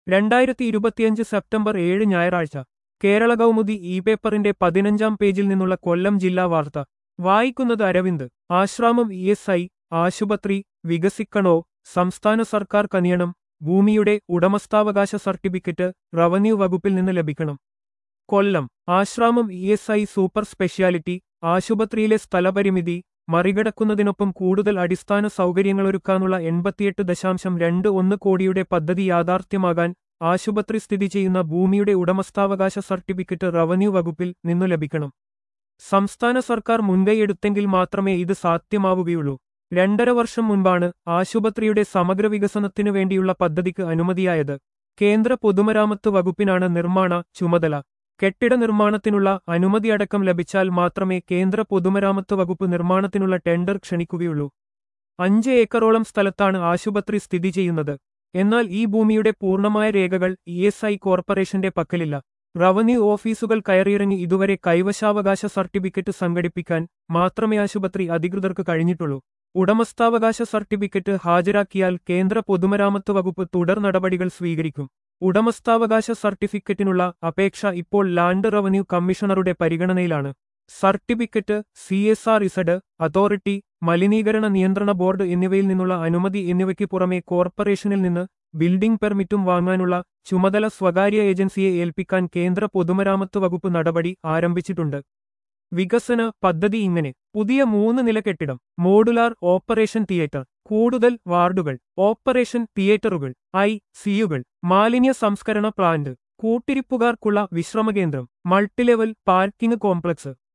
രണ്ടായിരത്തി ഇരുപത്തിയഞ്ച് സെപ്റ്റംബർ ഏഴ് ഞായറാഴ്ച കേരള കൗമുദി ഇ പേപ്പറിന്റെ പതിനഞ്ചാം പേജിൽ നിന്നുള്ള കൊല്ലം ജില്ലാ വാർത്ത വായിക്കുന്നത് Aravind Asramam E S I ആശുപത്രി വികസിക്കണോ സംസ്ഥാന സർക്കാർ കനിയണം ഭൂമിയുടെ ഉടമസ്ഥാവകാശ സർട്ടിഫിക്കറ്റ് റവന്യൂ വകുപ്പിൽ നിന്ന് ലഭിക്കണം Kollam Asramam E S I super speciality ആശുപത്രിയിലെ സ്ഥലപരിമിതി മറികടക്കുന്നതിനൊപ്പം കൂടുതൽ അടിസ്ഥാന സൗകര്യങ്ങളൊരുക്കാനുള്ള എൺപത്തിയെട്ട് ദശാംശം രണ്ട് ഒന്ന് കോടിയുടെ പദ്ധതി യാഥാർത്ഥ്യമാകാൻ ആശുപത്രി സ്ഥിതി ചെയ്യുന്ന ഭൂമിയുടെ ഉടമസ്ഥാവകാശ സർട്ടിഫിക്കറ്റ് റവന്യൂ വകുപ്പിൽ നിന്നു ലഭിക്കണം സംസ്ഥാന സർക്കാർ മുൻകൈയെടുത്തെങ്കിൽ മാത്രമേ ഇത് സാധ്യമാവുകയുള്ളൂ രണ്ടര വർഷം മുൻപാണ് ആശുപത്രിയുടെ സമഗ്ര വികസനത്തിനു വേണ്ടിയുള്ള പദ്ധതിക്ക് അനുമതിയായത് കേന്ദ്ര പൊതുമരാമത്ത് വകുപ്പിനാണ് നിർമ്മാണ ചുമതല കെട്ടിട നിർമ്മാണത്തിനുള്ള അനുമതിയടക്കം ലഭിച്ചാൽ മാത്രമേ കേന്ദ്ര പൊതുമരാമത്ത് വകുപ്പ് നിർമ്മാണത്തിനുള്ള ടെൻഡർ ക്ഷണിക്കുകയുള്ളൂ അഞ്ച് ഏക്കറോളം സ്ഥലത്താണ് ആശുപത്രി സ്ഥിതി ചെയ്യുന്നത് എന്നാൽ ഈ ഭൂമിയുടെ പൂർണ്ണമായ രേഖകൾ ഇ എസ് ഐ കോർപ്പറേഷന്റെ പക്കലില്ല റവന്യൂ ഓഫീസുകൾ കയറിയിറങ്ങി ഇതുവരെ കൈവശാവകാശ സർട്ടിഫിക്കറ്റ് സംഘടിപ്പിക്കാൻ മാത്രമേ ആശുപത്രി അധികൃതർക്ക് കഴിഞ്ഞിട്ടുള്ളൂ ഉടമസ്ഥാവകാശ സർട്ടിഫിക്കറ്റ് ഹാജരാക്കിയാൽ കേന്ദ്ര പൊതുമരാമത്ത് വകുപ്പ് തുടർ നടപടികൾ സ്വീകരിക്കും ഉടമസ്ഥാവകാശ സർട്ടിഫിക്കറ്റിനുള്ള അപേക്ഷ ഇപ്പോൾ ലാൻഡ് റവന്യൂ കമ്മീഷണറുടെ പരിഗണനയിലാണ് certificate C S R Z authority മലിനീകരണ നിയന്ത്രണ ബോർഡ് എന്നിവയിൽ നിന്നുള്ള അനുമതി എന്നിവയ്ക്ക് പുറമെ കോർപ്പറേഷനിൽ നിന്ന് ബിൽഡിംഗ് പെർമിറ്റും വാങ്ങാനുള്ള ചുമതല സ്വകാര്യ ഏജൻസിയെ ഏൽപ്പിക്കാൻ കേന്ദ്ര പൊതുമരാമത്ത് വകുപ്പ് നടപടി ആരംഭിച്ചിട്ടുണ്ട് വികസന പദ്ധതി ഇങ്ങനെ പുതിയ മൂന്ന് നില കെട്ടിടം മോഡുലാർ ഓപ്പറേഷൻ തിയേറ്റർ കൂടുതൽ വാർഡുകൾ ഓപ്പറേഷൻ തിയേറ്ററുകൾ ഐ സിയുകൾ മാലിന്യ സംസ്കരണ പ്ലാന്റ് കൂട്ടിരിപ്പുകാർക്കുള്ള വിശ്രമകേന്ദ്രം മൾട്ടിലെവൽ പാർക്കിംഗ് കോംപ്ലക്സ്